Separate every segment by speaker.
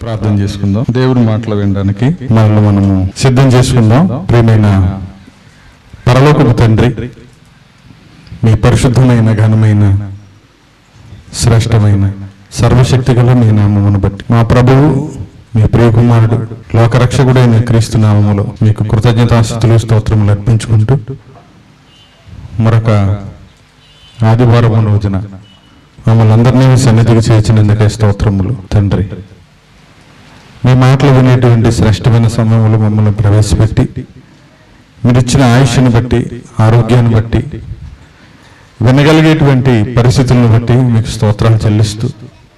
Speaker 1: ప్రార్థన చేసుకుందాం దేవుడి మాటలు వినడానికి మనల్ని మనము సిద్ధం చేసుకుందాం ప్రియమైన పరలోకపు తండ్రి మీ పరిశుద్ధమైన ఘనమైన శ్రేష్టమైన సర్వశక్తి గల మీ నామమును బట్టి మా ప్రభువు మీ ప్రియకుమారుడు లోకరక్షకుడైన క్రీస్తు నామములో మీకు కృతజ్ఞతాస్థుతులు స్తోత్రములు అర్పించుకుంటూ మరొక ఆదివారం రోజున మమ్మల్ని అందరినీ మీ సన్నిధికి చేర్చినందుకే స్తోత్రములు తండ్రి మీ మాటలు వినేటువంటి శ్రేష్టమైన సమయంలో మమ్మల్ని ప్రవేశపెట్టి మీరు ఇచ్చిన ఆయుష్ని బట్టి ఆరోగ్యాన్ని బట్టి వినగలిగేటువంటి పరిస్థితులను బట్టి మీకు స్తోత్రాలు చెల్లిస్తూ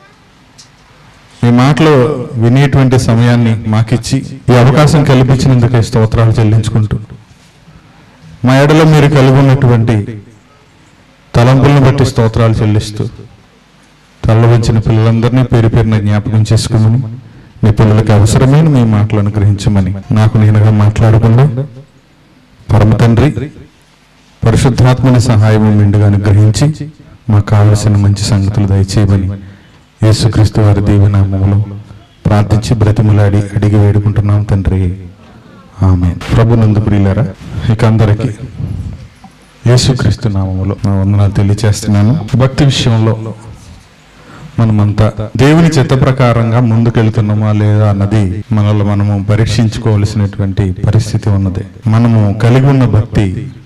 Speaker 1: మీ మాటలు వినేటువంటి సమయాన్ని మాకిచ్చి ఈ అవకాశం కల్పించినందుకే స్తోత్రాలు చెల్లించుకుంటూ మా ఎడలో మీరు కలిగి ఉన్నటువంటి తలంపులను బట్టి స్తోత్రాలు చెల్లిస్తూ తల్ల వంచిన పిల్లలందరినీ పేరు పేరున జ్ఞాపకం చేసుకోమని మీ పిల్లలకి అవసరమైన మీ మాటలను గ్రహించమని నాకు నేనుగా మాట్లాడకుండా పరమ తండ్రి పరిశుద్ధాత్మని సహాయం మెండుగా గ్రహించి మాకు కావలసిన మంచి సంగతులు దయచేయమని యేసుక్రీస్తు వారి దీవెనామములో ప్రార్థించి బ్రతిమలాడి అడిగి వేడుకుంటున్నాం తండ్రి ఆమె ప్రభు నందు ప్రియులరా ఇక అందరికీ యేసుక్రీస్తు నామములో నా వందనాలు తెలియచేస్తున్నాను భక్తి విషయంలో మనమంతా దేవుని చిత్త ప్రకారంగా ముందుకెళ్తున్నామా లేదా అన్నది మనల్ని మనము పరీక్షించుకోవలసినటువంటి పరిస్థితి ఉన్నది మనము కలిగి ఉన్న భక్తి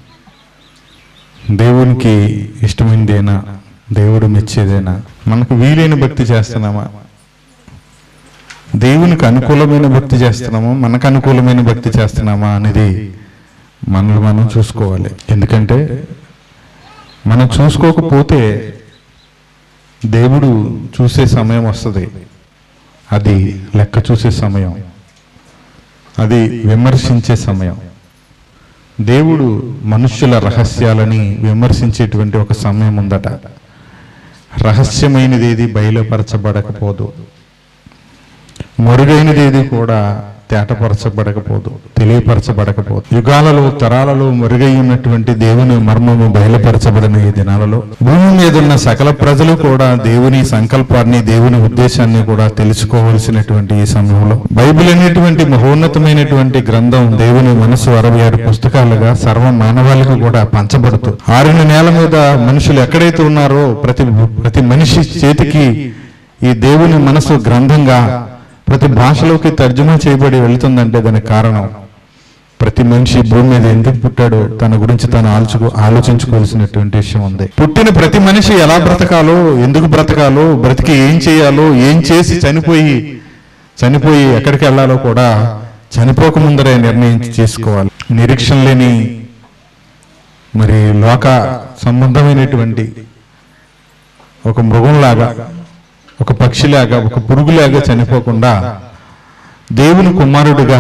Speaker 1: దేవునికి ఇష్టమైనదేనా దేవుడు మెచ్చేదేనా మనకు వీలైన భక్తి చేస్తున్నామా దేవునికి అనుకూలమైన భక్తి చేస్తున్నామా మనకు అనుకూలమైన భక్తి చేస్తున్నామా అనేది మనల్ని మనం చూసుకోవాలి ఎందుకంటే మనం చూసుకోకపోతే దేవుడు చూసే సమయం వస్తుంది అది లెక్క చూసే సమయం అది విమర్శించే సమయం దేవుడు మనుష్యుల రహస్యాలని విమర్శించేటువంటి ఒక సమయం ఉందట రహస్యమైనది ఏది బయలుపరచబడకపోదు మరుగైనదేది కూడా తేటపరచబడకపోదు తెలియపరచబడకపోదు యుగాలలో తరాలలో మరుగై ఉన్నటువంటి దేవుని మర్మము బయలుపరచబడిన ఈ దినాలలో భూమి మీద ఉన్న సకల ప్రజలు కూడా దేవుని సంకల్పాన్ని దేవుని ఉద్దేశాన్ని కూడా తెలుసుకోవలసినటువంటి ఈ సమయంలో బైబిల్ అనేటువంటి మహోన్నతమైనటువంటి గ్రంథం దేవుని మనసు అరవై ఆరు పుస్తకాలుగా సర్వ మానవాళికి కూడా పంచబడుతూ ఆరిన నేల మీద మనుషులు ఎక్కడైతే ఉన్నారో ప్రతి ప్రతి మనిషి చేతికి ఈ దేవుని మనసు గ్రంథంగా ప్రతి భాషలోకి తర్జుమా చేయబడి వెళుతుందంటే దానికి కారణం ప్రతి మనిషి భూమి మీద ఎందుకు పుట్టాడో తన గురించి తాను ఆలోచుకో ఆలోచించుకోవాల్సినటువంటి విషయం ఉంది పుట్టిన ప్రతి మనిషి ఎలా బ్రతకాలో ఎందుకు బ్రతకాలో బ్రతికి ఏం చేయాలో ఏం చేసి చనిపోయి చనిపోయి ఎక్కడికి వెళ్ళాలో కూడా చనిపోక ముందరే నిర్ణయం చేసుకోవాలి నిరీక్షణ లేని మరి లోక సంబంధమైనటువంటి ఒక మృగంలాగా ఒక పక్షిలాగా ఒక పురుగులాగా చనిపోకుండా దేవుని కుమారుడిగా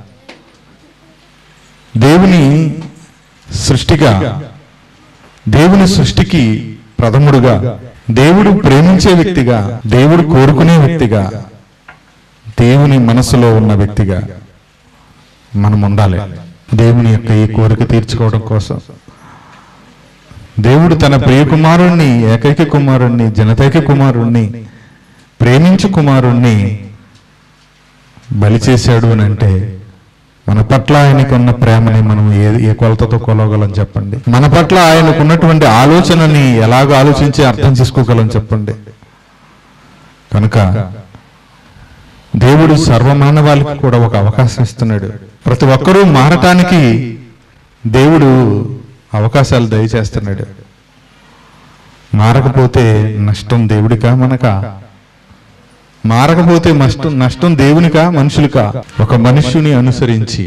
Speaker 1: దేవుని సృష్టిగా దేవుని సృష్టికి ప్రథముడుగా దేవుడు ప్రేమించే వ్యక్తిగా దేవుడు కోరుకునే వ్యక్తిగా దేవుని మనసులో ఉన్న వ్యక్తిగా మనం ఉండాలి దేవుని యొక్క ఈ కోరిక తీర్చుకోవడం కోసం దేవుడు తన ప్రియ కుమారుణ్ణి ఏకైక కుమారుణ్ణి జనతైక కుమారుణ్ణి ప్రేమించు కుమారుణ్ణి బలి చేశాడు అని అంటే మన పట్ల ఆయనకున్న ప్రేమని మనం ఏ ఏ కొలతతో కొలవగలం చెప్పండి మన పట్ల ఆయనకున్నటువంటి ఆలోచనని ఎలాగో ఆలోచించి అర్థం చేసుకోగలం చెప్పండి కనుక దేవుడు సర్వమానవాళికి కూడా ఒక అవకాశం ఇస్తున్నాడు ప్రతి ఒక్కరూ మారటానికి దేవుడు అవకాశాలు దయచేస్తున్నాడు మారకపోతే నష్టం దేవుడికా మనకా మారకపోతే నష్టం నష్టం దేవునికా మనుషులకా ఒక మనుష్యుని అనుసరించి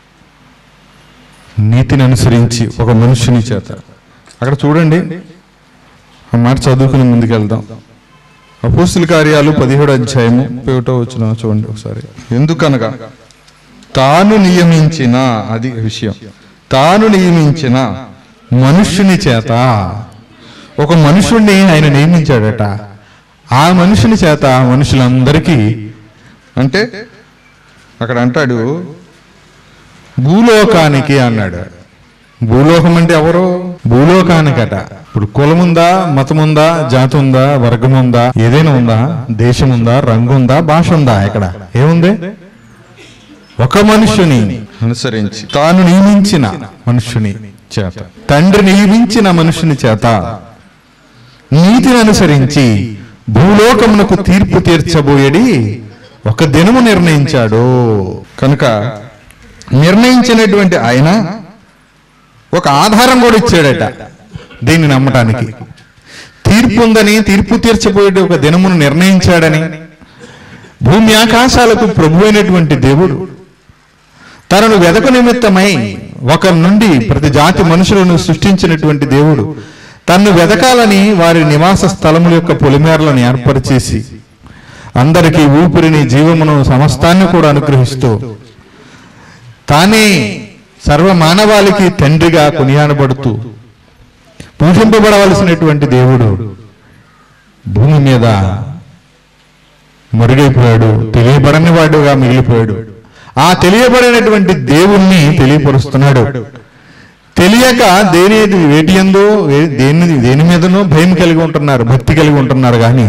Speaker 1: నీతిని అనుసరించి ఒక మనుష్యుని చేత అక్కడ చూడండి ఆ మాట చదువుకుని ముందుకెళ్దాం అపోస్తుల కార్యాలు పదిహేడు అధ్యాయము పేటో వచ్చిన చూడండి ఒకసారి ఎందుకనగా తాను నియమించిన అది విషయం తాను నియమించిన మనుష్యుని చేత ఒక మనుషుణ్ణి ఆయన నియమించాడట ఆ మనుషుని చేత మనుషులందరికీ అంటే అక్కడ అంటాడు భూలోకానికి అన్నాడు భూలోకం అంటే ఎవరు భూలోకానికట ఇప్పుడు కులం ఉందా మతం ఉందా జాతి ఉందా వర్గం ఉందా ఏదైనా ఉందా దేశం ఉందా రంగు ఉందా భాష ఉందా ఇక్కడ ఏముంది ఒక మనుషుని అనుసరించి తాను నియమించిన మనుషుని చేత తండ్రి నియమించిన మనుషుని చేత నీతిని అనుసరించి భూలోకమునకు తీర్పు తీర్చబోయేడి ఒక దినము నిర్ణయించాడు కనుక నిర్ణయించినటువంటి ఆయన ఒక ఆధారం కూడా ఇచ్చాడట దీన్ని నమ్మటానికి తీర్పు ఉందని తీర్పు తీర్చబోయే ఒక దినమును నిర్ణయించాడని భూమి ఆకాశాలకు ప్రభు అయినటువంటి దేవుడు తనను వెదకు నిమిత్తమై ఒకరి నుండి ప్రతి జాతి మనుషులను సృష్టించినటువంటి దేవుడు తన్ను వెదకాలని వారి నివాస స్థలముల యొక్క పొలిమేరలను ఏర్పరిచేసి అందరికీ ఊపిరిని జీవమును సమస్తాన్ని కూడా అనుగ్రహిస్తూ తానే సర్వ మానవాళికి తండ్రిగా కొనియాడబడుతూ పూజింపబడవలసినటువంటి దేవుడు భూమి మీద మరుగైపోయాడు తెలియబడని వాడుగా మిగిలిపోయాడు ఆ తెలియబడినటువంటి దేవుణ్ణి తెలియపరుస్తున్నాడు తెలియక దేని వేటి ఎందో వే- దేని దేని మీదనో భయం కలిగి ఉంటున్నారు భక్తి కలిగి ఉంటున్నారు కానీ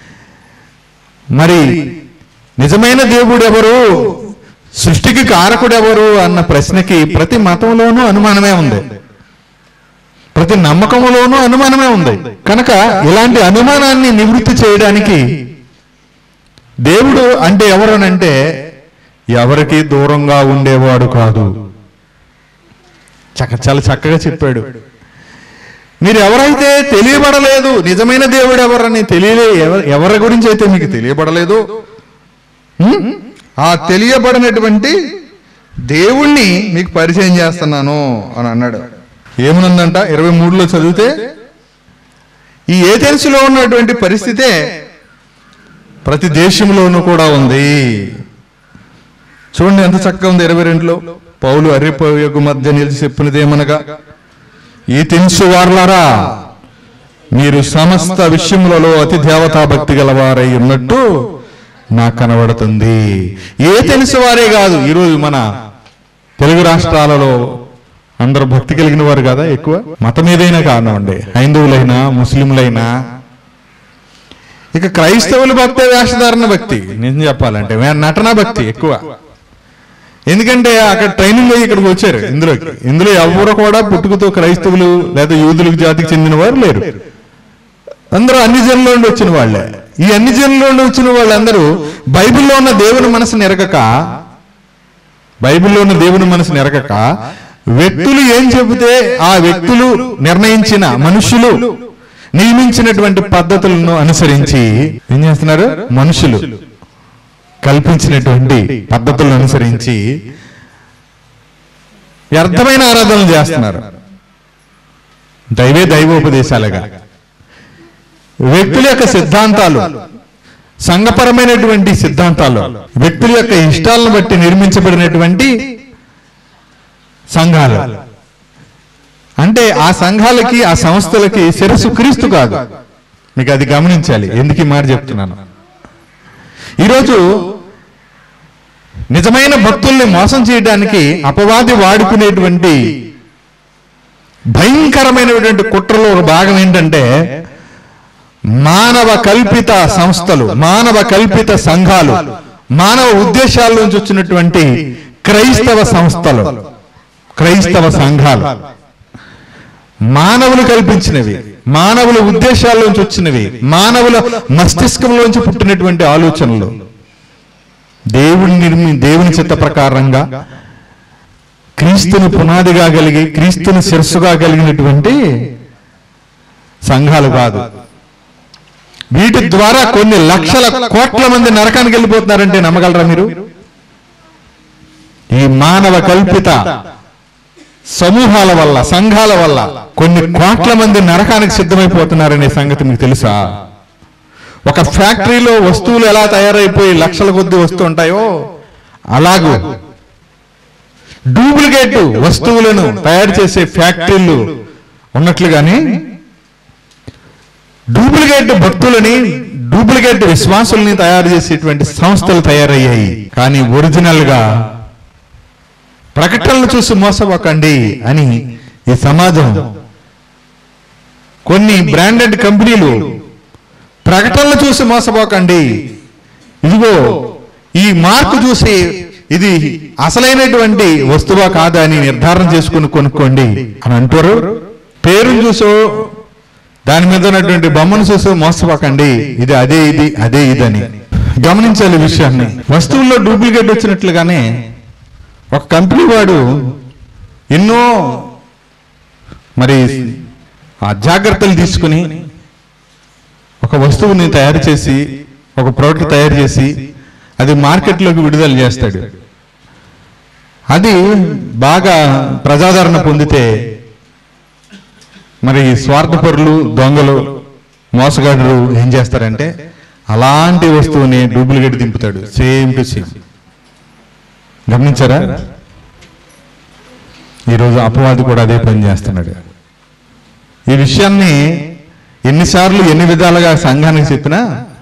Speaker 1: మరి నిజమైన దేవుడు ఎవరు సృష్టికి కారకుడు ఎవరు అన్న ప్రశ్నకి ప్రతి మతంలోనూ అనుమానమే ఉంది ప్రతి నమ్మకంలోనూ అనుమానమే ఉంది కనుక ఇలాంటి అనుమానాన్ని నివృత్తి చేయడానికి దేవుడు అంటే ఎవరనంటే ఎవరికి దూరంగా ఉండేవాడు కాదు చక్క చాలా చక్కగా చెప్పాడు మీరు ఎవరైతే తెలియబడలేదు నిజమైన దేవుడు ఎవరని తెలియలే ఎవ- ఎవరి గురించి అయితే మీకు తెలియబడలేదు హ్మ్? ఆ తెలియబడినటువంటి దేవుణ్ణి మీకు పరిచయం చేస్తున్నాను అని అన్నాడు ఏమనుందంట ఇరవై మూడులో చదివితే ఈ ఏథెన్స్లో ఉన్నటువంటి పరిస్థితే ప్రతి దేశంలోనూ కూడా ఉంది చూడండి ఎంత చక్కగా ఉంది ఇరవై రెండులో పౌలు అర్రిపోయకు మధ్య నిలిచి చెప్పినదేమనగా ఈ తెలుసు వార్లారా మీరు సమస్త విషయములలో అతి దేవతా భక్తి గలవారై ఉన్నట్టు నాకు కనబడుతుంది ఏ తెలుసు వారే కాదు ఈరోజు మన తెలుగు రాష్ట్రాలలో అందరూ భక్తి కలిగిన వారు కదా ఎక్కువ మతం ఏదైనా కానివ్వండి హైందవులైనా ముస్లింలైనా ఇక క్రైస్తవుల భక్తే వేషధారణ భక్తి నిజం చెప్పాలంటే వే- నటన భక్తి ఎక్కువ ఎందుకంటే అక్కడ ట్రైనింగ్ అయ్యి ఇక్కడికి వచ్చారు ఇందులోకి ఇందులో ఎవరు కూడా పుట్టుకతో క్రైస్తవులు లేదా యూదులకు జాతికి చెందిన వారు లేరు అందరూ అన్ని జనుల నుండి వచ్చిన వాళ్ళే ఈ అన్ని జనుల నుండి వచ్చిన వాళ్ళందరూ బైబిల్లో ఉన్న దేవుని మనసుని ఎరగక బైబిల్లో ఉన్న దేవుని మనసుని ఎరగక వ్యక్తులు ఏం చెబితే ఆ వ్యక్తులు నిర్ణయించిన మనుషులు నియమించినటువంటి పద్ధతులను అనుసరించి ఏం చేస్తున్నారు మనుషులు కల్పించినటువంటి పద్ధతులను అనుసరించి వ్యర్థమైన ఆరాధనలు చేస్తున్నారు దైవే దైవోపదేశాలుగా వ్యక్తుల యొక్క సిద్ధాంతాలు సంఘపరమైనటువంటి సిద్ధాంతాలు వ్యక్తుల యొక్క ఇష్టాలను బట్టి నిర్మించబడినటువంటి సంఘాలు అంటే ఆ సంఘాలకి ఆ సంస్థలకి శిరస్సు క్రీస్తు కాదు మీకు అది గమనించాలి ఎందుకు ఈ మాట చెప్తున్నాను ఈరోజు నిజమైన భక్తుల్ని మోసం చేయడానికి అపవాది వాడుకునేటువంటి భయంకరమైనటువంటి కుట్రలో ఒక భాగం ఏంటంటే మానవ కల్పిత సంస్థలు మానవ కల్పిత సంఘాలు మానవ ఉద్దేశాల నుంచి వచ్చినటువంటి క్రైస్తవ సంస్థలు క్రైస్తవ సంఘాలు మానవులు కల్పించినవి మానవుల ఉద్దేశాల నుంచి వచ్చినవి మానవుల మస్తిష్కంలోంచి పుట్టినటువంటి ఆలోచనలు దేవుని నిర్మి దేవుని చిత్త ప్రకారంగా క్రీస్తుని పునాదిగా కలిగి క్రీస్తుని శిరస్సుగా కలిగినటువంటి సంఘాలు కాదు వీటి ద్వారా కొన్ని లక్షల కోట్ల మంది నరకానికి వెళ్ళిపోతున్నారంటే నమ్మగలరా మీరు ఈ మానవ కల్పిత సమూహాల వల్ల సంఘాల వల్ల కొన్ని కోట్ల మంది నరకానికి సిద్ధమైపోతున్నారనే సంగతి మీకు తెలుసా ఒక ఫ్యాక్టరీలో వస్తువులు ఎలా తయారైపోయి లక్షల కొద్ది వస్తుంటాయో అలాగూ డూప్లికేట్ వస్తువులను తయారు చేసే ఫ్యాక్టరీలు ఉన్నట్లుగానే డూప్లికేట్ భక్తులని డూప్లికేట్ విశ్వాసుల్ని తయారు చేసేటువంటి సంస్థలు తయారయ్యాయి కానీ ఒరిజినల్ గా ప్రకటనలు చూసి మోసపోకండి అని ఈ సమాజం కొన్ని బ్రాండెడ్ కంపెనీలు ప్రకటనలు చూసి మోసపోకండి ఇదిగో ఈ మార్కు చూసి ఇది అసలైనటువంటి వస్తువా కాదా అని నిర్ధారణ చేసుకుని కొనుక్కోండి అని అంటారు పేరును చూసో దాని మీద ఉన్నటువంటి బొమ్మను చూసో మోసపోకండి ఇది అదే ఇది అదే ఇదని గమనించాలి ఈ విషయాన్ని వస్తువుల్లో డూప్లికేట్ వచ్చినట్లుగానే ఒక కంపెనీ వాడు ఎన్నో మరి ఆ జాగ్రత్తలు తీసుకుని ఒక వస్తువుని తయారు చేసి ఒక ప్రోడక్ట్ తయారు చేసి అది మార్కెట్లోకి విడుదల చేస్తాడు అది బాగా ప్రజాదరణ పొందితే మరి స్వార్థపరులు దొంగలు మోసగాడులు ఏం చేస్తారంటే అలాంటి వస్తువుని డూప్లికేట్ దింపుతాడు సేమ్ టు సేమ్ గమనించారా ఈరోజు అపవాది కూడా అదే పని చేస్తున్నాడు ఈ విషయాన్ని ఎన్నిసార్లు ఎన్ని విధాలుగా సంఘానికి చెప్పినా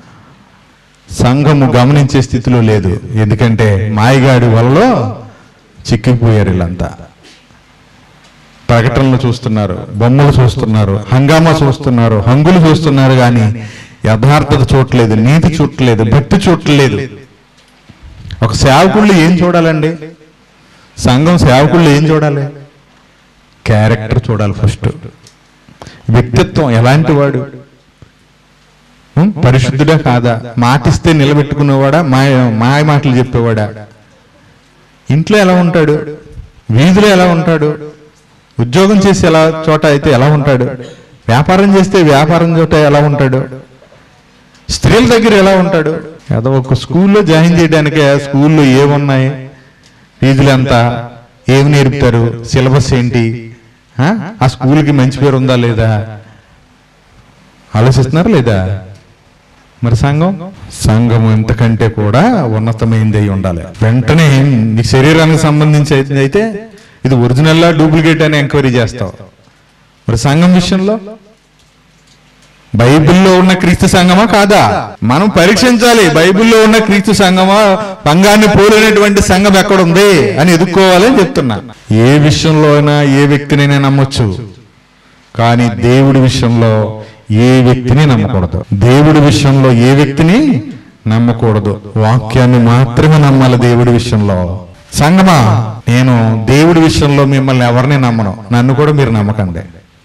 Speaker 1: సంఘము గమనించే స్థితిలో లేదు ఎందుకంటే మాయగాడి వల్ల చిక్కిపోయారు వీళ్ళంతా ప్రకటనలు చూస్తున్నారు బొమ్మలు చూస్తున్నారు హంగామా చూస్తున్నారు హంగులు చూస్తున్నారు కానీ యథార్థత చూడలేదు నీతి చూడలేదు భక్తి చూడలేదు ఒక సేవకుళ్ళు ఏం చూడాలండి సంఘం సేవకుళ్ళు ఏం చూడాలి క్యారెక్టర్ చూడాలి ఫస్ట్ వ్యక్తిత్వం ఎలాంటి వాడు ఉం? పరిశుద్ధుడా కాదా మాటిస్తే నిలబెట్టుకునేవాడా మాయ మాయ మాటలు చెప్పేవాడా ఇంట్లో ఎలా ఉంటాడు వీధిలో ఎలా ఉంటాడు ఉద్యోగం చేసి ఎలా చోట అయితే ఎలా ఉంటాడు వ్యాపారం చేస్తే వ్యాపారం చోట ఎలా ఉంటాడు స్త్రీల దగ్గర ఎలా ఉంటాడు ఏదో ఒక స్కూల్లో జాయిన్ చేయడానికి ఆ స్కూల్లో ఏమున్నాయి ఫీజులు ఎంత ఏమి నేర్పుతారు సిలబస్ ఏంటి ఆ? ఆ స్కూల్కి మంచి పేరు ఉందా లేదా ఆలోచిస్తున్నారు లేదా మరి సంఘం సంఘం ఎంతకంటే కూడా ఉన్నతమైంది అయి ఉండాలి వెంటనే నీ శరీరానికి సంబంధించి అయితే- అయితే ఇది ఒరిజినల్లా డూప్లికేట్ అని ఎంక్వైరీ చేస్తావు మరి సంఘం విషయంలో బైబిల్లో ఉన్న క్రీస్తు సంఘమా కాదా మనం పరీక్షించాలి బైబిల్లో ఉన్న క్రీస్తు సంఘమా పంగాన్ని పోలినటువంటి సంఘం ఎక్కడుంది అని ఎదుర్కోవాలని చెప్తున్నా ఏ విషయంలో అయినా ఏ వ్యక్తినైనా నమ్మొచ్చు కానీ దేవుడి విషయంలో ఏ వ్యక్తిని నమ్మకూడదు దేవుడి విషయంలో ఏ వ్యక్తిని నమ్మకూడదు వాక్యాన్ని మాత్రమే నమ్మాలి దేవుడి విషయంలో సంగమా నేను దేవుడి విషయంలో మిమ్మల్ని ఎవరిని నమ్మను నన్ను కూడా మీరు నమ్మకండి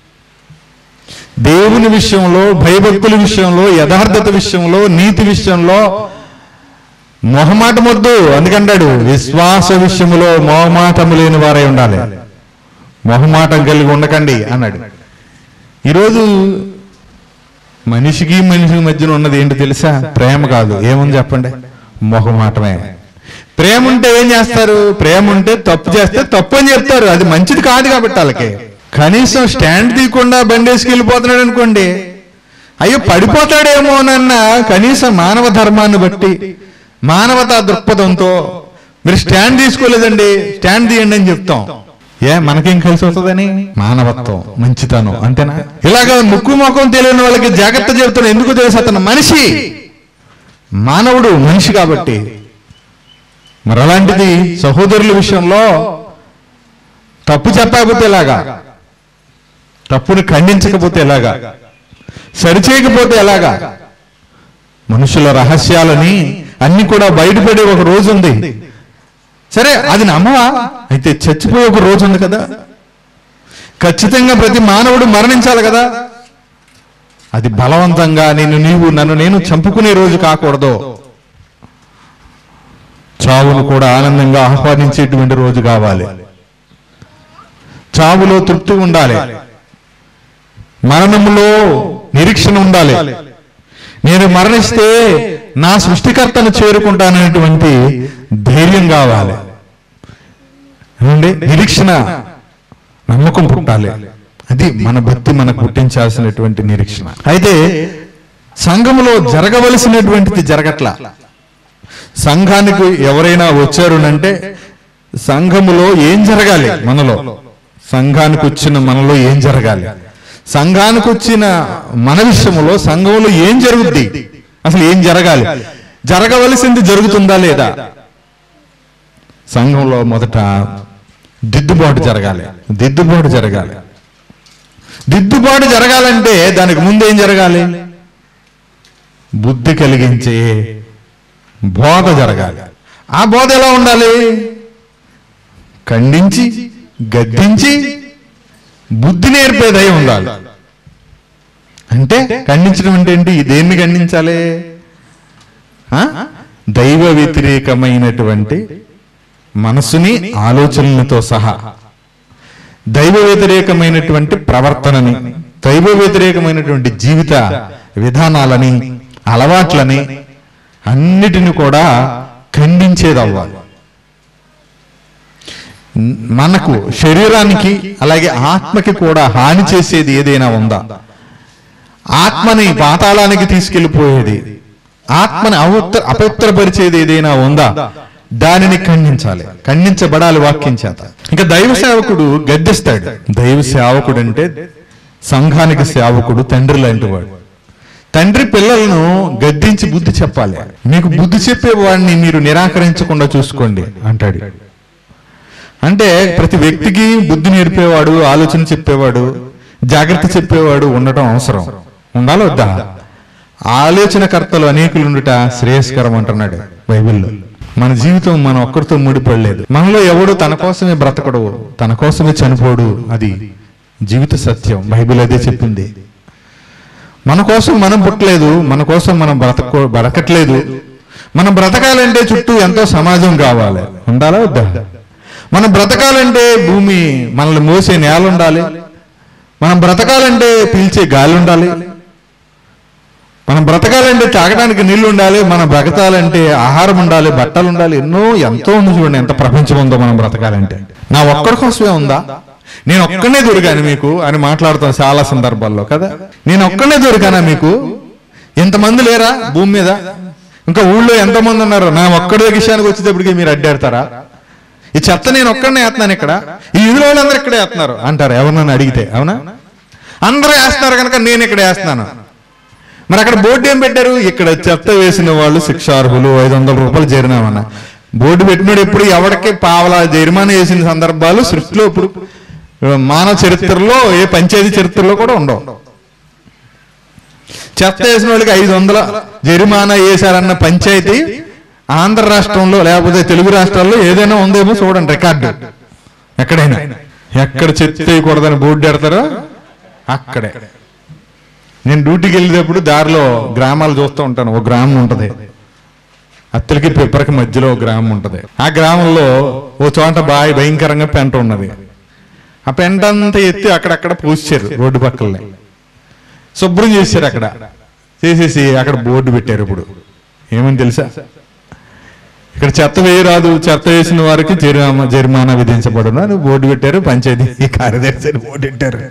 Speaker 1: దేవుని విషయంలో భయభక్తుల విషయంలో యథార్థత విషయంలో నీతి విషయంలో మొహమాటం వద్దు అందుకంటాడు విశ్వాస విషయంలో మొహమాటము లేని వారై ఉండాలి మొహమాటం కలిగి ఉండకండి అన్నాడు ఈరోజు మనిషికి మనిషికి మధ్యన ఉన్నది ఏంటి తెలుసా ప్రేమ కాదు ఏముంది చెప్పండి మొహమాటమే ప్రేమ ఉంటే ఏం చేస్తారు ప్రేమ ఉంటే తప్పు చేస్తే తప్పు అని చెప్తారు అది మంచిది కాదు కాబట్టి వాళ్ళకి కనీసం స్టాండ్ తీయకుండా బండేసుకు వెళ్ళిపోతున్నాడు అనుకోండి అయ్యో పడిపోతాడేమోనన్న కనీసం మానవ ధర్మాన్ని బట్టి మానవతా దృక్పథంతో మీరు స్టాండ్ తీసుకోలేదండి స్టాండ్ తీయండి అని చెప్తాం ఏ మనకేం కలిసి వస్తుందని మానవత్వం మంచితనం అంతేనా ఇలాగ ముక్కు ముఖం తెలియని వాళ్ళకి జాగ్రత్త చెబుతున్నా ఎందుకు తెలుసు అతను మనిషి మానవుడు మనిషి కాబట్టి మరి అలాంటిది సహోదరుల విషయంలో తప్పు చెప్పకపోతే ఎలాగా తప్పుని ఖండించకపోతే ఎలాగా సరిచేయకపోతే ఎలాగా మనుషుల రహస్యాలని అన్ని కూడా బయటపడే ఒక రోజు ఉంది సరే అది నమ్మవా అయితే చచ్చిపోయే ఒక రోజు ఉంది కదా ఖచ్చితంగా ప్రతి మానవుడు మరణించాలి కదా అది బలవంతంగా నేను నీవు నన్ను నేను చంపుకునే రోజు కాకూడదు చావును కూడా ఆనందంగా ఆహ్వానించేటువంటి రోజు కావాలి చావులో తృప్తి ఉండాలి మరణములో నిరీక్షణ ఉండాలి నేను మరణిస్తే నా సృష్టికర్తను చేరుకుంటాననేటువంటి ధైర్యం కావాలి ఏమండి నిరీక్షణ నమ్మకం పుట్టాలి అది మన భక్తి మనకు పుట్టించాల్సినటువంటి నిరీక్షణ అయితే సంఘములో జరగవలసినటువంటిది జరగట్లా సంఘానికి ఎవరైనా వచ్చారు అంటే సంఘములో ఏం జరగాలి మనలో సంఘానికి వచ్చిన మనలో ఏం జరగాలి సంఘానికి వచ్చిన మన విషయంలో సంఘంలో ఏం జరుగుద్ది అసలు ఏం జరగాలి జరగవలసింది జరుగుతుందా లేదా సంఘంలో మొదట దిద్దుబాటు జరగాలి దిద్దుబాటు జరగాలి దిద్దుబాటు జరగాలంటే దానికి ముందు ఏం జరగాలి బుద్ధి కలిగించే బోధ జరగాలి ఆ బోధ ఎలా ఉండాలి ఖండించి గద్దించి బుద్ధి నేర్పేదై ఉండాలి అంటే ఖండించడం అంటే ఏంటి దేన్ని ఖండించాలి ఆ? దైవ వ్యతిరేకమైనటువంటి మనసుని ఆలోచనలతో సహా దైవ వ్యతిరేకమైనటువంటి ప్రవర్తనని దైవ వ్యతిరేకమైనటువంటి జీవిత విధానాలని అలవాట్లని అన్నిటిని కూడా ఖండించేది అవ్వాలి మనకు శరీరానికి అలాగే ఆత్మకి కూడా హాని చేసేది ఏదైనా ఉందా ఆత్మని పాతాళానికి తీసుకెళ్లిపోయేది ఆత్మని అపవిత్ర అపవిత్రపరిచేది ఏదైనా ఉందా దానిని ఖండించాలి ఖండించబడాలి వాక్యం చేత ఇంకా దైవ సేవకుడు గద్దిస్తాడు దైవ సేవకుడు అంటే సంఘానికి సేవకుడు తండ్రి లాంటి వాడు తండ్రి పిల్లలను గద్దించి బుద్ధి చెప్పాలి మీకు బుద్ధి చెప్పే వాడిని మీరు నిరాకరించకుండా చూసుకోండి అంటాడు అంటే ప్రతి వ్యక్తికి బుద్ధి నేర్పేవాడు ఆలోచన చెప్పేవాడు జాగ్రత్త చెప్పేవాడు ఉండటం అవసరం ఉండాలి వద్దా ఆలోచనకర్తలు అనేకులు ఉండుట శ్రేయస్కరం అంటున్నాడు బైబిల్లో మన జీవితం మన ఒక్కరితో ముడిపడలేదు మనలో ఎవడు తన కోసమే బ్రతకడు తన కోసమే చనిపోడు అది జీవిత సత్యం బైబిల్ అదే చెప్పింది మన కోసం మనం పుట్టలేదు మన కోసం మనం బ్రతక బ్రతకట్లేదు మనం బ్రతకాలంటే చుట్టూ ఎంతో సమాజం కావాలి ఉండాలా వద్దా మనం బ్రతకాలంటే భూమి మనల్ని మోసే నేల ఉండాలి మనం బ్రతకాలంటే పీల్చే గాలి ఉండాలి మనం బ్రతకాలంటే తాగడానికి నీళ్లు ఉండాలి మనం బ్రతకాలంటే ఆహారం ఉండాలి బట్టలు ఉండాలి ఎన్నో ఎంతో ఉంది చూడండి ఎంత ప్రపంచం ఉందో మనం బ్రతకాలంటే నా ఒక్కడి కోసమే ఉందా నేను ఒక్కనే దొరికాను మీకు అని మాట్లాడుతాను చాలా సందర్భాల్లో కదా నేను ఒక్కనే దొరికానా మీకు ఎంతమంది లేరా భూమి మీద ఇంకా ఊళ్ళో ఎంతమంది ఉన్నారు నా ఒక్కడే విషయానికి వచ్చేటప్పటికి మీరు అడ్డాడతారా ఈ చెత్త నేను ఒక్కడనే వేస్తున్నాను ఇక్కడ ఈ ఇదిలో వాళ్ళందరూ ఇక్కడే వేస్తున్నారు అంటారు ఎవరినైనా అడిగితే అవునా అందరూ వేస్తున్నారు కనుక నేను ఇక్కడ వేస్తున్నాను మరి అక్కడ బోర్డు ఏం పెట్టారు ఇక్కడ చెత్త వేసిన వాళ్ళు శిక్షార్హులు ఐదు వందల రూపాయలు జరినామన్న బోర్డు పెట్టినాడు ఎప్పుడు ఎవరికి పావలా జరిమానా వేసిన సందర్భాలు సృష్టిలో ఇప్పుడు మానవ చరిత్రలో ఏ పంచాయతీ చరిత్రలో కూడా ఉండవు చెత్త వేసిన వాళ్ళకి ఐదు వందల జరిమానా వేశారన్న పంచాయతీ ఆంధ్ర రాష్ట్రంలో లేకపోతే తెలుగు రాష్ట్రాల్లో ఏదైనా ఉందేమో చూడండి రికార్డు ఎక్కడైనా ఎక్కడ చెత్త వేయకూడదని బోర్డు పెడతారో అక్కడే నేను డ్యూటీకి వెళ్ళేటప్పుడు దారిలో గ్రామాలు చూస్తూ ఉంటాను ఒక గ్రామం ఉంటది అత్తలకి పిప్పరకి మధ్యలో ఒక గ్రామం ఉంటది ఆ గ్రామంలో ఓ చోట బాగా భయంకరంగా పెంట ఉన్నది ఆ పెంట అంతా ఎత్తి అక్కడక్కడ పూసారు రోడ్డు పక్కలనే శుభ్రం చేశారు అక్కడ చేసేసి అక్కడ బోర్డు పెట్టారు ఇప్పుడు ఏమని తెలుసా ఇక్కడ చెత్త వేయరాదు చెత్త వేసిన వారికి జరిమా జరిమానా విధించబడును అని బోర్డు పెట్టారు పంచాయతీ కార్యదర్శి అని బోర్డు పెట్టారు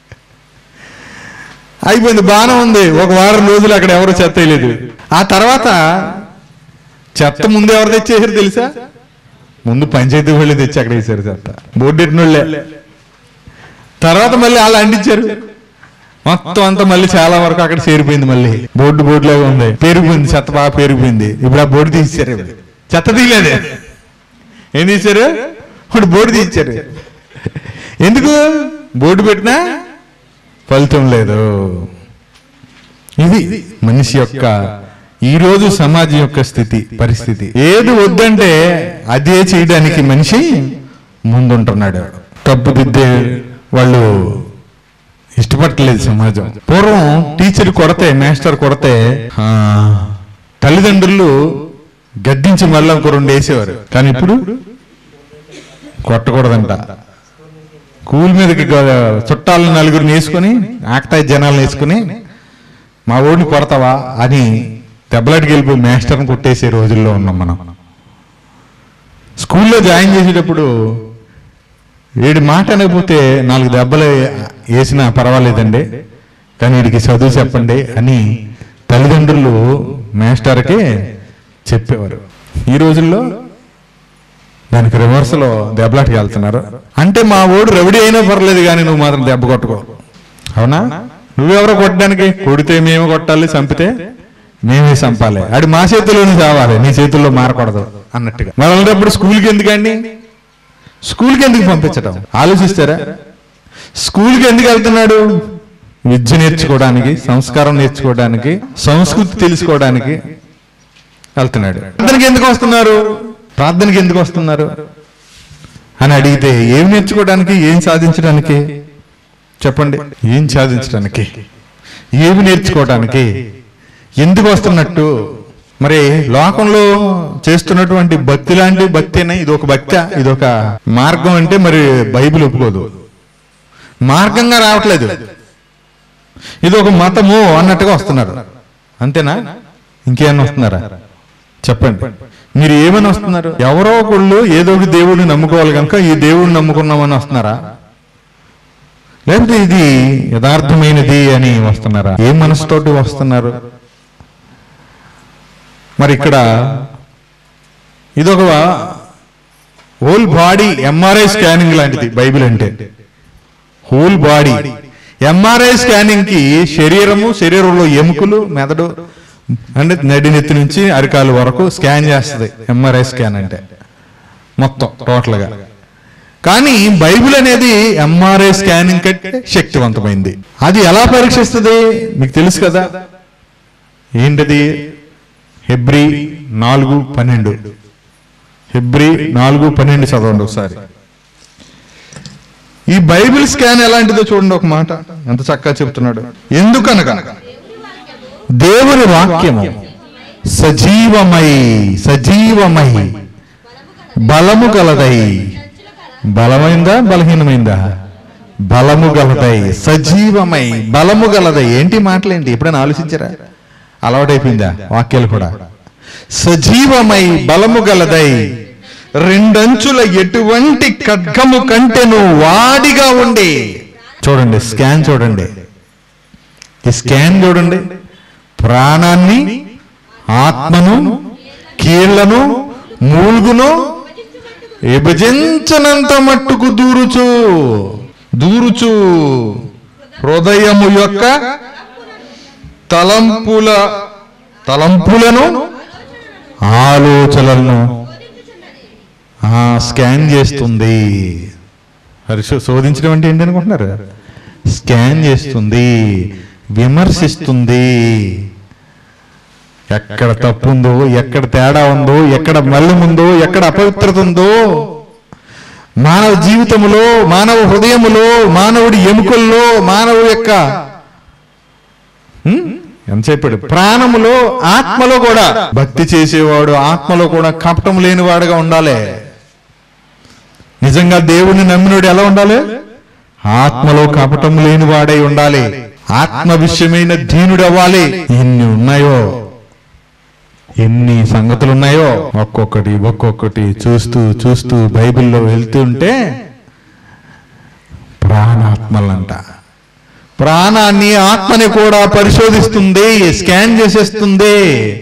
Speaker 1: అయిపోయింది బాగానే ఉంది ఒక వారం రోజులు అక్కడ ఎవరు చెత్త వేయలేదు ఆ తర్వాత చెత్త ముందు ఎవరు తెచ్చేసారు తెలుసా ముందు పంచాయతీ వాళ్ళు తెచ్చి అక్కడ వేసారు చెత్త బోర్డు పెట్టిన వాళ్ళే తర్వాత మళ్ళీ వాళ్ళు అంటించారు మొత్తం అంతా మళ్ళీ చాలా వరకు అక్కడ చేరిపోయింది మళ్ళీ బోర్డు బోర్డు లాగా ఉంది పెరిగిపోయింది చెత్త బాగా పెరిగిపోయింది ఇప్పుడు ఆ బోర్డు తీసేశారు ఇప్పుడు. చెత్త తీయలేదే ఏం తీశారు ఇప్పుడు బోర్డు తీశారు ఎందుకు బోర్డు పెట్టినా ఫలితం లేదు ఇది మనిషి యొక్క ఈ రోజు సమాజం యొక్క స్థితి పరిస్థితి ఏది వద్దంటే అదే చేయడానికి మనిషి ముందుంటున్నాడు తప్పు దిద్దే వాళ్ళు ఇష్టపడట్లేదు సమాజం పూర్వం టీచర్ కొడితే మాస్టర్ కొడితే ఆ, తల్లిదండ్రులు గద్దించి మళ్ళీ ఒక రెండు వేసేవారు కానీ ఇప్పుడు కొట్టకూడదంట కూల్ మీదకి గ- చుట్టాలను నలుగురిని వేసుకొని ఆకతాయి జనాలను వేసుకుని మా ఊడిని కొడతావా అని దెబ్బలాటికి వెళ్ళిపోయి మాస్టర్ని కొట్టేసే రోజుల్లో ఉన్నాం మనం స్కూల్లో జాయిన్ చేసేటప్పుడు వీడి మాట అనకపోతే నాలుగు దెబ్బలు వేసినా పర్వాలేదండి కానీ వీడికి చదువు చెప్పండి అని తల్లిదండ్రులు మాస్టర్కి చెప్పేవారు ఈ రోజుల్లో దానికి రివర్స్లో దెబ్బలాటికి వెళ్తున్నారు అంటే మా ఓడు రవిడి అయినా పర్లేదు కానీ నువ్వు మాత్రం దెబ్బ కొట్టుకో అవునా నువ్వెవరో కొట్టడానికి కొడితే మేము కొట్టాలి చంపితే మేమే చంపాలి అది మా చేతిలోనే చావాలి నీ చేతుల్లో మారకూడదు అన్నట్టుగా మరి అలాంటప్పుడు స్కూల్కి ఎందుకండి స్కూల్కి ఎందుకు పంపించడం ఆలోచిస్తారా స్కూల్కి ఎందుకు వెళ్తున్నాడు విద్య నేర్చుకోవడానికి సంస్కారం నేర్చుకోవడానికి సంస్కృతి తెలుసుకోవడానికి వెళ్తున్నాడు ప్రార్థనకి ఎందుకు వస్తున్నారు ప్రార్థనకి ఎందుకు వస్తున్నారు అని అడిగితే ఏం నేర్చుకోవడానికి ఏం సాధించడానికి చెప్పండి ఏం సాధించడానికి ఏమి నేర్చుకోవడానికి ఎందుకు వస్తున్నట్టు మరి లోకంలో చేస్తున్నటువంటి భక్తి లాంటి భక్తేనా ఇది ఒక భక్తి ఇది ఒక మార్గం అంటే మరి బైబిల్ ఒప్పుకోదు మార్గంగా రావట్లేదు ఇది ఒక మతము అన్నట్టుగా వస్తున్నారు అంతేనా ఇంకేమన్నా వస్తున్నారా చెప్పండి మీరు ఏమని వస్తున్నారు ఎవరో ఒకళ్ళు ఏదో ఒక దేవుడిని నమ్ముకోవాలి కనుక ఈ దేవుడిని నమ్ముకున్నామని వస్తున్నారా లేకపోతే ఇది యథార్థమైనది అని వస్తున్నారా ఏ మనసుతోటి వస్తున్నారు మరి ఇక్కడ ఇదొక హోల్ బాడీ ఎంఆర్ఐ స్కానింగ్ లాంటిది బైబిల్ అంటే హోల్ బాడీ ఎంఆర్ఐ స్కానింగ్ కి శరీరము శరీరంలో ఎముకలు మెదడు అంటే నడినెత్తి నుంచి అరికాలు వరకు స్కాన్ చేస్తుంది ఎంఆర్ఐ స్కాన్ అంటే మొత్తం టోటల్ గా కానీ బైబిల్ అనేది ఎంఆర్ఐ స్కానింగ్ కంటే శక్తివంతమైంది అది ఎలా పరీక్షిస్తుంది మీకు తెలుసు కదా ఏంటది హెబ్రి నాలుగు పన్నెండు హెబ్రి నాలుగు పన్నెండు చదవండి ఒకసారి ఈ బైబిల్ స్కాన్ ఎలాంటిదో చూడండి ఒక మాట ఎంత చక్కగా చెప్తున్నాడు ఎందుకనగా దేవుని వాక్యము సజీవమై సజీవమై బలము గలదై బలమైందా బలహీనమైందా బలము గలదై సజీవమై బలము గలదై ఏంటి మాటలేంటి ఎప్పుడైనా ఆలోచించారా అలవాటైపోయిందా వాక్యాలు కూడా సజీవమై బలము గలదై రెండంచుల ఎటువంటి ఖడ్గము కంటెను వాడిగా ఉండి చూడండి స్కాన్ చూడండి ఈ స్కాన్ చూడండి ప్రాణాన్ని ఆత్మను కీళ్లను మూలుగును విభజించనంత మట్టుకు దూరుచు దూరుచు హృదయము యొక్క తలంపుల తలంపులను ఆలోచనలను ఆ, స్కాన్ చేస్తుంది హర్ష శోధించడం అంటే ఏంటి అనుకుంటున్నారు స్కాన్ చేస్తుంది విమర్శిస్తుంది ఎక్కడ తప్పు ఉందో ఎక్కడ తేడా ఉందో ఎక్కడ మల్లం ఉందో ఎక్కడ అపవిత్రత ఉందో మానవ జీవితంలో మానవ హృదయములో మానవుడి ఎముకల్లో మానవుడి యొక్క హ్మ్? ఎంత చెప్పాడు ప్రాణములో ఆత్మలో కూడా భక్తి చేసేవాడు ఆత్మలో కూడా కపటం లేనివాడుగా ఉండాలి నిజంగా దేవుణ్ణి నమ్మినోడు ఎలా ఉండాలి ఆత్మలో కపటం లేనివాడై ఉండాలి ఆత్మ విషయమైన దీనుడు అవ్వాలి ఎన్ని ఉన్నాయో ఎన్ని సంగతులు ఉన్నాయో ఒక్కొక్కటి ఒక్కొక్కటి చూస్తూ చూస్తూ బైబిల్లో వెళ్తుంటే ప్రాణాత్మలంట ప్రాణాన్ని ఆత్మని కూడా పరిశోధిస్తుంది స్కాన్ చేసేస్తుంది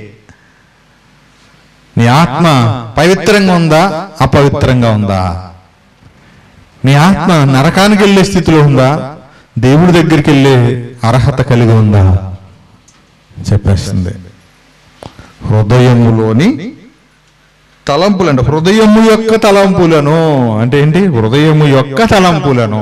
Speaker 1: నీ ఆత్మ పవిత్రంగా ఉందా అపవిత్రంగా ఉందా నీ ఆత్మ నరకానికి వెళ్ళే స్థితిలో ఉందా దేవుడి దగ్గరికి వెళ్ళే అర్హత కలిగి ఉందా చెప్పేస్తుంది హృదయములోని తలంపులు అంటే హృదయము యొక్క తలంపులను అంటే ఏంటి హృదయము యొక్క తలంపులను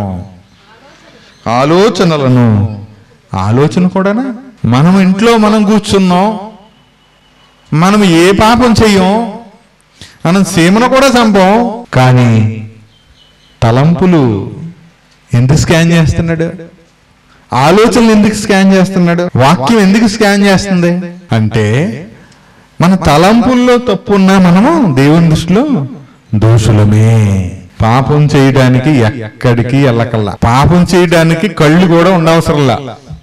Speaker 1: ఆలోచనలను ఆలోచన కూడానా మనం ఇంట్లో మనం కూర్చున్నాం మనం ఏ పాపం చెయ్యం మనం సీమను కూడా చంపం కానీ తలంపులు ఎందుకు స్కాన్ చేస్తున్నాడు ఆలోచనలు ఎందుకు స్కాన్ చేస్తున్నాడు వాక్యం ఎందుకు స్కాన్ చేస్తుంది అంటే మన తలంపుల్లో తప్పున్నా మనము దేవుని దృష్టిలో దోషులమే పాపం చేయడానికి ఎక్కడికి వెళ్ళకల్లా పాపం చేయడానికి కళ్ళు కూడా ఉండవసరంలా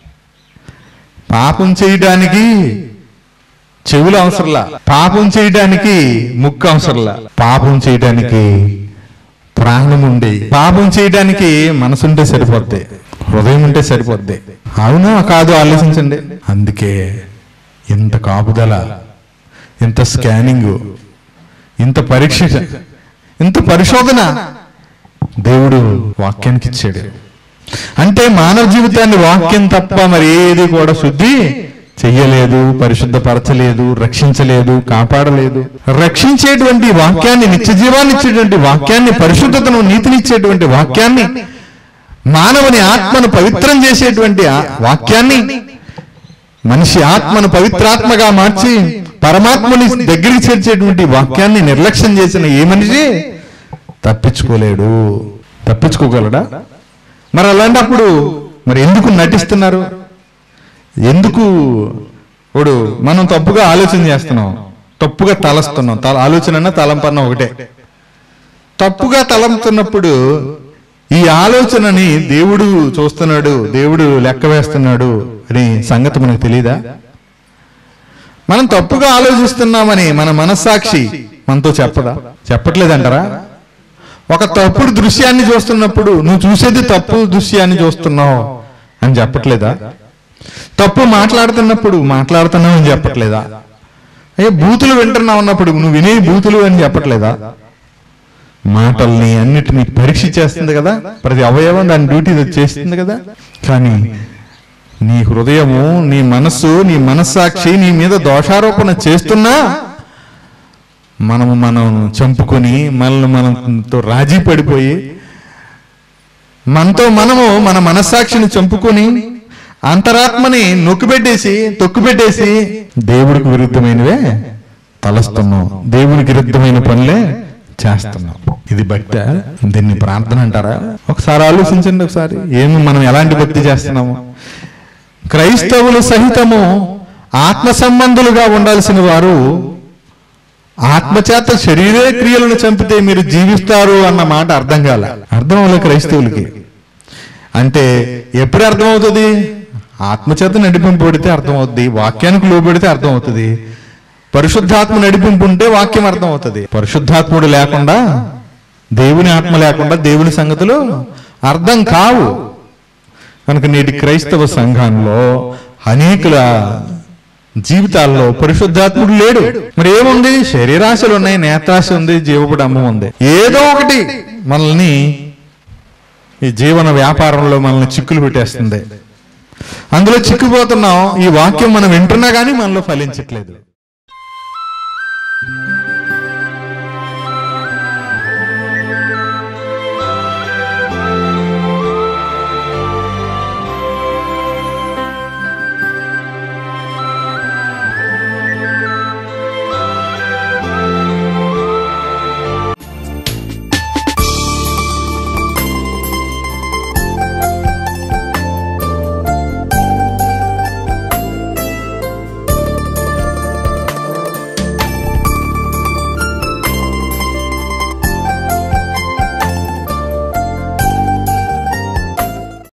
Speaker 1: పాపం చేయడానికి చెవులు అవసరంలా పాపం చేయడానికి ముక్కు అవసరంలా పాపం చేయడానికి ప్రాణం ఉండి పాపం చేయడానికి మనసుంటే సరిపోద్ది హృదయం ఉంటే సరిపోద్ది అవునా కాదు ఆలోచించండి అందుకే ఇంత కాపుదల ఇంత స్కానింగ్ ఇంత పరీక్ష ఇంత పరిశోధన దేవుడు వాక్యానికి ఇచ్చాడు అంటే మానవ జీవితాన్ని వాక్యం తప్ప మరి ఏది కూడా శుద్ధి చెయ్యలేదు పరిశుద్ధపరచలేదు రక్షించలేదు కాపాడలేదు రక్షించేటువంటి వాక్యాన్ని నిత్య జీవాన్ని ఇచ్చేటువంటి వాక్యాన్ని పరిశుద్ధతను నీతినిచ్చేటువంటి వాక్యాన్ని మానవుని ఆత్మను పవిత్రం చేసేటువంటి ఆ వాక్యాన్ని మనిషి ఆత్మను పవిత్రాత్మగా మార్చి పరమాత్మని దగ్గరికి చేర్చేటువంటి వాక్యాన్ని నిర్లక్ష్యం చేసిన ఏ మనిషి తప్పించుకోలేడు తప్పించుకోగలడా మరి అలాంటప్పుడు మరి ఎందుకు నటిస్తున్నారు ఎందుకు ఇప్పుడు మనం తప్పుగా ఆలోచన చేస్తున్నాం తప్పుగా తలస్తున్నాం తల ఆలోచన అన్న తలంపన్న ఒకటే తప్పుగా తలంతున్నప్పుడు ఈ ఆలోచనని దేవుడు చూస్తున్నాడు దేవుడు లెక్క వేస్తున్నాడు అని సంగతి మనకు తెలియదా మనం తప్పుగా ఆలోచిస్తున్నామని మన మనస్సాక్షి మనతో చెప్పదా చెప్పట్లేదంటారా ఒక తప్పుడు దృశ్యాన్ని చూస్తున్నప్పుడు నువ్వు చూసేది తప్పు దృశ్యాన్ని చూస్తున్నావు అని చెప్పట్లేదా తప్పు మాట్లాడుతున్నప్పుడు మాట్లాడుతున్నావు అని చెప్పట్లేదా అయ్యే బూతులు వింటున్నావు అన్నప్పుడు నువ్వు వినే బూతులు అని చెప్పట్లేదా మాటల్ని అన్నిటిని పరీక్ష చేస్తుంది కదా ప్రతి అవయవం దాని డ్యూటీ చేస్తుంది కదా కానీ నీ హృదయము నీ మనస్సు నీ మనస్సాక్షి నీ మీద దోషారోపణ చేస్తున్నా మనము మనం చంపుకొని మనల్ని మనతో రాజీ పడిపోయి మనతో మనము మన మనస్సాక్షిని చంపుకొని అంతరాత్మని నొక్కిపెట్టేసి తొక్కుపెట్టేసి దేవుడికి విరుద్ధమైనవే తలస్తున్నాం దేవుడికి విరుద్ధమైన పనులే చేస్తున్నాం ఇది భక్తి దీన్ని ప్రార్థన అంటారా ఒకసారి ఆలోచించండి ఒకసారి ఏమి మనం ఎలాంటి భక్తి చేస్తున్నాము క్రైస్తవులు సహితము ఆత్మ సంబంధులుగా ఉండాల్సిన వారు ఆత్మచేత శరీరే క్రియలను చంపితే మీరు జీవిస్తారు అన్న మాట అర్థం కాల అర్థం అవ్వలే క్రైస్తవులకి అంటే ఎప్పుడు అర్థమవుతుంది ఆత్మచేత నడిపింపబడితే అర్థమవుతుంది వాక్యానికి లోబడితే అర్థమవుతుంది పరిశుద్ధాత్మ నడిపింపు ఉంటే వాక్యం అర్థమవుతుంది పరిశుద్ధాత్ముడు లేకుండా దేవుని ఆత్మ లేకుండా దేవుని సంగతులు అర్థం కావు కనుక నేటి క్రైస్తవ సంఘంలో అనేకుల జీవితాల్లో పరిశుద్ధాత్ముడు లేడు మరి ఏముంది శరీరాశలు ఉన్నాయి నేత్రాశ ఉంది జీవపడమ్మ ఉంది ఏదో ఒకటి మనల్ని ఈ జీవన వ్యాపారంలో మనల్ని చిక్కులు పెట్టేస్తుంది అందులో చిక్కుపోతున్నాం ఈ వాక్యం మనం వింటున్నా కానీ మనలో ఫలించట్లేదు